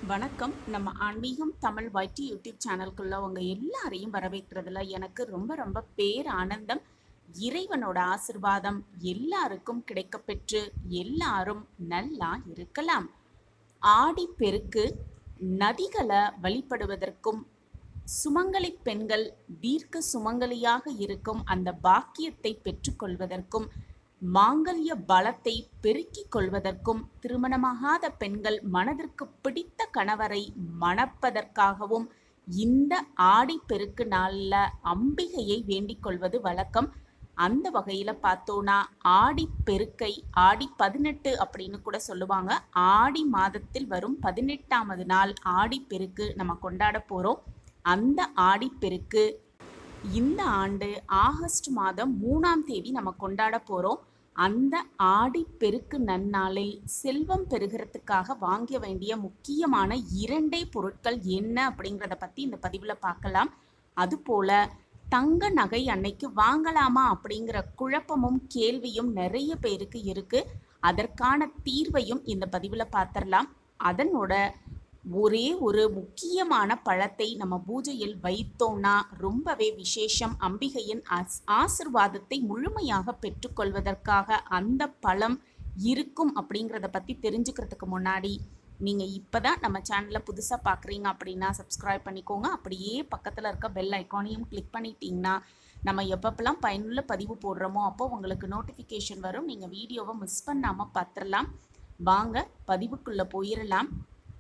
வணக்கம் நம்ம ஆன்மீகம் தமிழ் வைட்டி யூடியூப் சேனலுக்குள்ள உங்க எல்லாரையும் வரவேற்கிறதுல எனக்கு ரொம்ப ரொம்ப பேர் ஆனந்தம் இறைவனோட ஆசிர்வாதம் எல்லாருக்கும் கிடைக்கப்பெற்று எல்லாரும் நல்லா இருக்கலாம் ஆடி பெருக்கு நதிகளை வழிபடுவதற்கும் சுமங்கலி பெண்கள் தீர்க்க சுமங்கலியாக இருக்கும் அந்த பாக்கியத்தை பெற்றுக்கொள்வதற்கும் மாங்கல்ய பலத்தை பெருக்கிக் கொள்வதற்கும் திருமணமாகாத பெண்கள் மனதிற்கு பிடித்த கணவரை மணப்பதற்காகவும் இந்த ஆடி பெருக்கு நாளில் அம்பிகையை வேண்டிக் கொள்வது வழக்கம் அந்த வகையில் பார்த்தோன்னா ஆடி பெருக்கை ஆடி பதினெட்டு அப்படின்னு கூட சொல்லுவாங்க ஆடி மாதத்தில் வரும் பதினெட்டாவது நாள் ஆடி பெருக்கு நம்ம கொண்டாட போகிறோம் அந்த ஆடி பெருக்கு இந்த ஆண்டு ஆகஸ்ட் மாதம் மூணாம் தேதி நம்ம கொண்டாட போகிறோம் அந்த ஆடி பெருக்கு நன்னாளில் செல்வம் பெறுகிறதுக்காக வாங்க வேண்டிய முக்கியமான இரண்டே பொருட்கள் என்ன அப்படிங்கிறத பற்றி இந்த பதிவில் பார்க்கலாம் அதுபோல தங்க நகை அன்னைக்கு வாங்கலாமா அப்படிங்கிற குழப்பமும் கேள்வியும் நிறைய பேருக்கு இருக்கு அதற்கான தீர்வையும் இந்த பதிவில் பார்த்துடலாம் அதனோட ஒரே ஒரு முக்கியமான பழத்தை நம்ம பூஜையில் வைத்தோம்னா ரொம்பவே விசேஷம் அம்பிகையின் ஆஸ் ஆசிர்வாதத்தை முழுமையாக பெற்றுக்கொள்வதற்காக அந்த பழம் இருக்கும் அப்படிங்கிறத பற்றி தெரிஞ்சுக்கிறதுக்கு முன்னாடி நீங்கள் இப்போ தான் நம்ம சேனலை புதுசாக பார்க்குறீங்க அப்படின்னா சப்ஸ்கிரைப் பண்ணிக்கோங்க அப்படியே பக்கத்தில் இருக்க பெல் ஐக்கானையும் கிளிக் பண்ணிட்டீங்கன்னா நம்ம எப்பப்பெல்லாம் பயனுள்ள பதிவு போடுறோமோ அப்போ உங்களுக்கு நோட்டிஃபிகேஷன் வரும் நீங்கள் வீடியோவை மிஸ் பண்ணாமல் பார்த்துடலாம் வாங்க பதிவுக்குள்ளே போயிடலாம்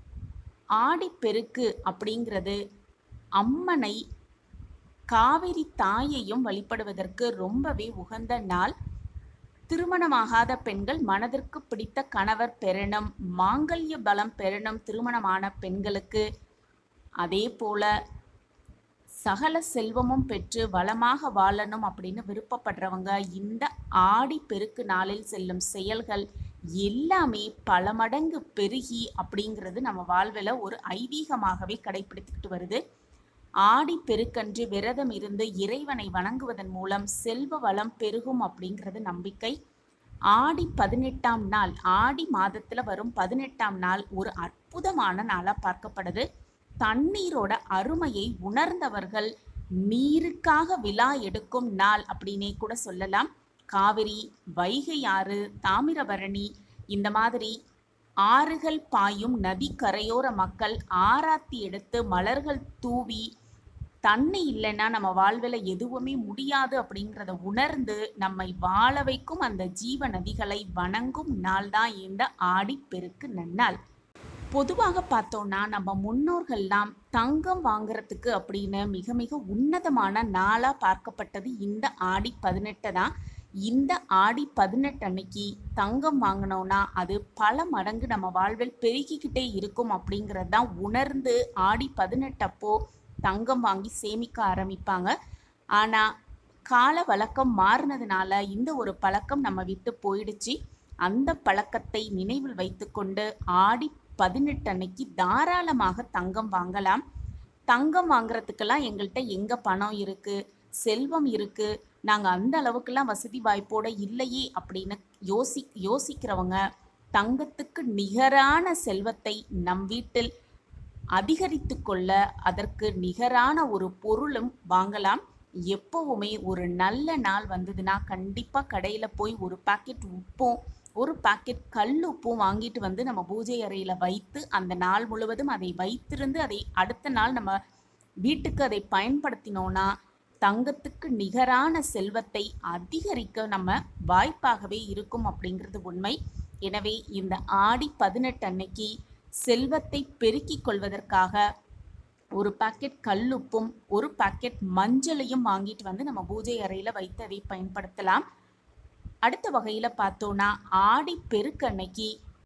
ஆடிப்பெருக்கு அப்படிங்கிறது அம்மனை காவிரி தாயையும் வழிபடுவதற்கு ரொம்பவே உகந்த நாள் திருமணமாகாத பெண்கள் மனதிற்கு பிடித்த கணவர் பெறணும் மாங்கல்ய பலம் பெறணும் திருமணமான பெண்களுக்கு அதே போல சகல செல்வமும் பெற்று வளமாக வாழணும் அப்படின்னு விருப்பப்படுறவங்க இந்த ஆடி பெருக்கு நாளில் செல்லும் செயல்கள் எல்லாமே பல மடங்கு பெருகி அப்படிங்கிறது நம்ம வாழ்வில் ஒரு ஐதீகமாகவே கடைபிடித்துக்கிட்டு வருது ஆடி பெருக்கன்று விரதம் இருந்து இறைவனை வணங்குவதன் மூலம் செல்வ வளம் பெருகும் அப்படிங்கிறது நம்பிக்கை ஆடி பதினெட்டாம் நாள் ஆடி மாதத்தில் வரும் பதினெட்டாம் நாள் ஒரு அற்புதமான நாளாக பார்க்கப்படுது தண்ணீரோட அருமையை உணர்ந்தவர்கள் நீருக்காக விழா எடுக்கும் நாள் அப்படின்னே கூட சொல்லலாம் காவிரி வைகை ஆறு தாமிரபரணி இந்த மாதிரி ஆறுகள் பாயும் நதி கரையோர மக்கள் ஆராத்தி எடுத்து மலர்கள் தூவி தண்ணி இல்லைன்னா நம்ம வாழ்வில் எதுவுமே முடியாது அப்படிங்கிறத உணர்ந்து நம்மை வாழ வைக்கும் அந்த ஜீவ நதிகளை வணங்கும் நாள் தான் இந்த ஆடிப்பெருக்கு நன்னாள் பொதுவாக பார்த்தோம்னா நம்ம முன்னோர்கள்லாம் தங்கம் வாங்குறதுக்கு அப்படின்னு மிக மிக உன்னதமான நாளாக பார்க்கப்பட்டது இந்த ஆடி பதினெட்டு தான் இந்த ஆடி பதினெட்டு அன்னைக்கு தங்கம் வாங்கினோன்னா அது பல மடங்கு நம்ம வாழ்வில் பெருகிக்கிட்டே இருக்கும் அப்படிங்கிறது தான் உணர்ந்து ஆடி பதினெட்டப்போ தங்கம் வாங்கி சேமிக்க ஆரம்பிப்பாங்க ஆனால் கால வழக்கம் மாறினதுனால இந்த ஒரு பழக்கம் நம்ம விட்டு போயிடுச்சு அந்த பழக்கத்தை நினைவில் வைத்துக்கொண்டு ஆடி பதினெட்டு அன்னைக்கு தாராளமாக தங்கம் வாங்கலாம் தங்கம் வாங்குறதுக்கெல்லாம் எங்கள்கிட்ட எங்கே பணம் இருக்குது செல்வம் இருக்குது நாங்கள் அந்த அளவுக்கெல்லாம் வசதி வாய்ப்போட இல்லையே அப்படின்னு யோசி யோசிக்கிறவங்க தங்கத்துக்கு நிகரான செல்வத்தை நம் வீட்டில் அதிகரித்து கொள்ள அதற்கு நிகரான ஒரு பொருளும் வாங்கலாம் எப்போவுமே ஒரு நல்ல நாள் வந்ததுன்னா கண்டிப்பாக கடையில் போய் ஒரு பாக்கெட் உப்பும் ஒரு பாக்கெட் கல் உப்பும் வாங்கிட்டு வந்து நம்ம பூஜை அறையில் வைத்து அந்த நாள் முழுவதும் அதை வைத்திருந்து அதை அடுத்த நாள் நம்ம வீட்டுக்கு அதை பயன்படுத்தினோன்னா தங்கத்துக்கு நிகரான செல்வத்தை அதிகரிக்க நம்ம வாய்ப்பாகவே இருக்கும் அப்படிங்கிறது உண்மை எனவே இந்த ஆடி பதினெட்டு அன்னைக்கு செல்வத்தை பெருக்கிக் கொள்வதற்காக ஒரு பாக்கெட் கல்லுப்பும் ஒரு பாக்கெட் மஞ்சளையும் வாங்கிட்டு வந்து நம்ம பூஜை அறையில் வைத்து அதை பயன்படுத்தலாம் அடுத்த வகையில் பார்த்தோன்னா ஆடி பெருக்கு அன்னைக்கு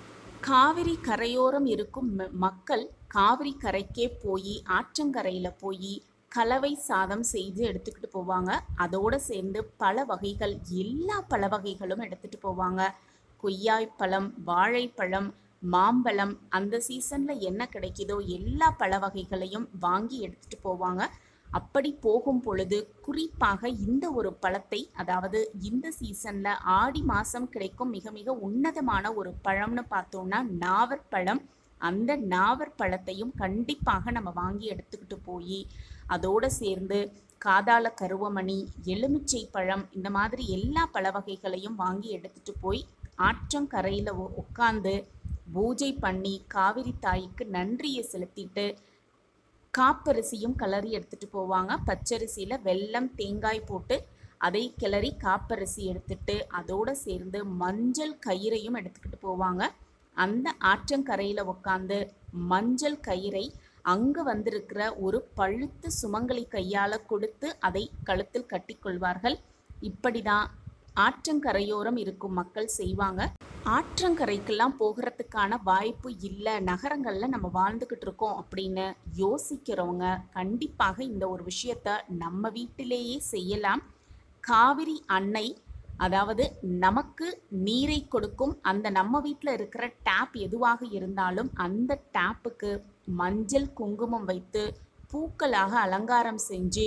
காவிரி கரையோரம் இருக்கும் மக்கள் காவிரி கரைக்கே போய் ஆற்றங்கரையில் போய் கலவை சாதம் செய்து எடுத்துக்கிட்டு போவாங்க அதோடு சேர்ந்து பல வகைகள் எல்லா பல வகைகளும் எடுத்துகிட்டு போவாங்க கொய்யாய்ப்பழம் வாழைப்பழம் மாம்பழம் அந்த சீசனில் என்ன கிடைக்குதோ எல்லா பழ வகைகளையும் வாங்கி எடுத்துகிட்டு போவாங்க அப்படி போகும் பொழுது குறிப்பாக இந்த ஒரு பழத்தை அதாவது இந்த சீசனில் ஆடி மாதம் கிடைக்கும் மிக மிக உன்னதமான ஒரு பழம்னு பார்த்தோம்னா நாவற்பழம் அந்த நாவற் பழத்தையும் கண்டிப்பாக நம்ம வாங்கி எடுத்துக்கிட்டு போய் அதோடு சேர்ந்து காதாள கருவமணி எலுமிச்சை பழம் இந்த மாதிரி எல்லா பழ வகைகளையும் வாங்கி எடுத்துட்டு போய் ஆற்றங்கரையில் உட்காந்து பூஜை பண்ணி காவிரி தாய்க்கு நன்றியை செலுத்திட்டு காப்பரிசியும் கிளறி எடுத்துட்டு போவாங்க பச்சரிசியில் வெல்லம் தேங்காய் போட்டு அதை கிளறி காப்பரிசி எடுத்துட்டு அதோடு சேர்ந்து மஞ்சள் கயிறையும் எடுத்துக்கிட்டு போவாங்க அந்த ஆற்றங்கரையில் உட்காந்து மஞ்சள் கயிறை அங்கு வந்திருக்கிற ஒரு பழுத்து சுமங்கலி கையால் கொடுத்து அதை கழுத்தில் கட்டிக்கொள்வார்கள் இப்படி தான் ஆற்றங்கரையோரம் இருக்கும் மக்கள் செய்வாங்க ஆற்றங்கரைக்கெல்லாம் போகிறதுக்கான வாய்ப்பு இல்லை நகரங்களில் நம்ம வாழ்ந்துக்கிட்டு இருக்கோம் அப்படின்னு யோசிக்கிறவங்க கண்டிப்பாக இந்த ஒரு விஷயத்த நம்ம வீட்டிலேயே செய்யலாம் காவிரி அன்னை அதாவது நமக்கு நீரை கொடுக்கும் அந்த நம்ம வீட்டில் இருக்கிற டேப் எதுவாக இருந்தாலும் அந்த டேப்புக்கு மஞ்சள் குங்குமம் வைத்து பூக்களாக அலங்காரம் செஞ்சு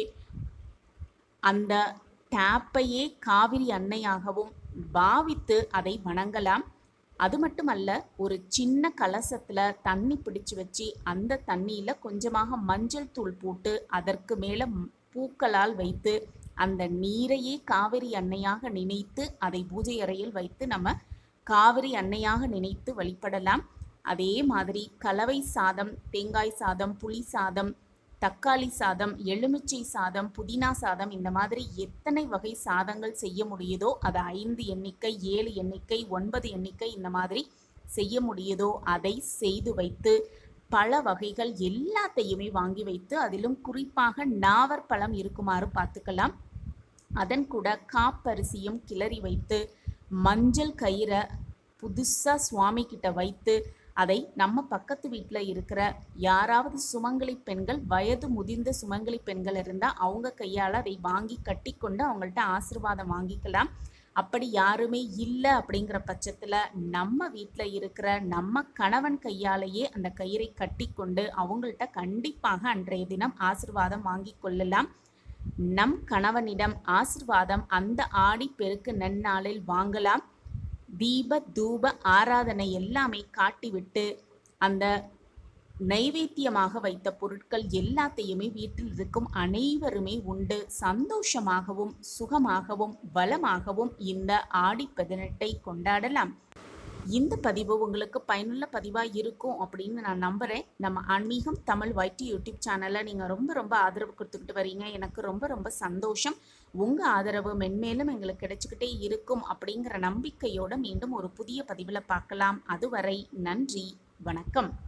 அந்த டேப்பையே காவிரி அன்னையாகவும் பாவித்து அதை வணங்கலாம் அது மட்டுமல்ல ஒரு சின்ன கலசத்தில் தண்ணி பிடிச்சு வச்சு அந்த தண்ணியில் கொஞ்சமாக மஞ்சள் தூள் போட்டு அதற்கு மேலே பூக்களால் வைத்து அந்த நீரையே காவிரி அன்னையாக நினைத்து அதை பூஜை அறையில் வைத்து நம்ம காவிரி அன்னையாக நினைத்து வழிபடலாம் அதே மாதிரி கலவை சாதம் தேங்காய் சாதம் புளி சாதம் தக்காளி சாதம் எலுமிச்சை சாதம் புதினா சாதம் இந்த மாதிரி எத்தனை வகை சாதங்கள் செய்ய முடியுதோ அது ஐந்து எண்ணிக்கை ஏழு எண்ணிக்கை ஒன்பது எண்ணிக்கை இந்த மாதிரி செய்ய முடியுதோ அதை செய்து வைத்து பல வகைகள் எல்லாத்தையுமே வாங்கி வைத்து அதிலும் குறிப்பாக நாவற்பழம் இருக்குமாறு பார்த்துக்கலாம் அதன் கூட காப்பரிசியும் கிளறி வைத்து மஞ்சள் கயிறை புதுசாக சுவாமி கிட்ட வைத்து அதை நம்ம பக்கத்து வீட்டில் இருக்கிற யாராவது சுமங்கலி பெண்கள் வயது முதிர்ந்த சுமங்கலி பெண்கள் இருந்தால் அவங்க கையால் அதை வாங்கி கட்டிக்கொண்டு அவங்கள்ட்ட ஆசிர்வாதம் வாங்கிக்கலாம் அப்படி யாருமே இல்லை அப்படிங்கிற பட்சத்தில் நம்ம வீட்டில் இருக்கிற நம்ம கணவன் கையாலேயே அந்த கயிறை கட்டிக்கொண்டு அவங்கள்ட்ட கண்டிப்பாக அன்றைய தினம் ஆசிர்வாதம் வாங்கி கொள்ளலாம் நம் கணவனிடம் ஆசிர்வாதம் அந்த ஆடி பெருக்கு நன்னாளில் வாங்கலாம் தீப தூப ஆராதனை எல்லாமே காட்டிவிட்டு அந்த நைவேத்தியமாக வைத்த பொருட்கள் எல்லாத்தையுமே வீட்டில் இருக்கும் அனைவருமே உண்டு சந்தோஷமாகவும் சுகமாகவும் வளமாகவும் இந்த ஆடி பதினெட்டை கொண்டாடலாம் இந்த பதிவு உங்களுக்கு பயனுள்ள பதிவாக இருக்கும் அப்படின்னு நான் நம்புகிறேன் நம்ம ஆன்மீகம் தமிழ் வைட்டி யூடியூப் சேனலை நீங்கள் ரொம்ப ரொம்ப ஆதரவு கொடுத்துக்கிட்டு வரீங்க எனக்கு ரொம்ப ரொம்ப சந்தோஷம் உங்கள் ஆதரவு மென்மேலும் எங்களுக்கு கிடைச்சிக்கிட்டே இருக்கும் அப்படிங்கிற நம்பிக்கையோடு மீண்டும் ஒரு புதிய பதிவில் பார்க்கலாம் அதுவரை நன்றி வணக்கம்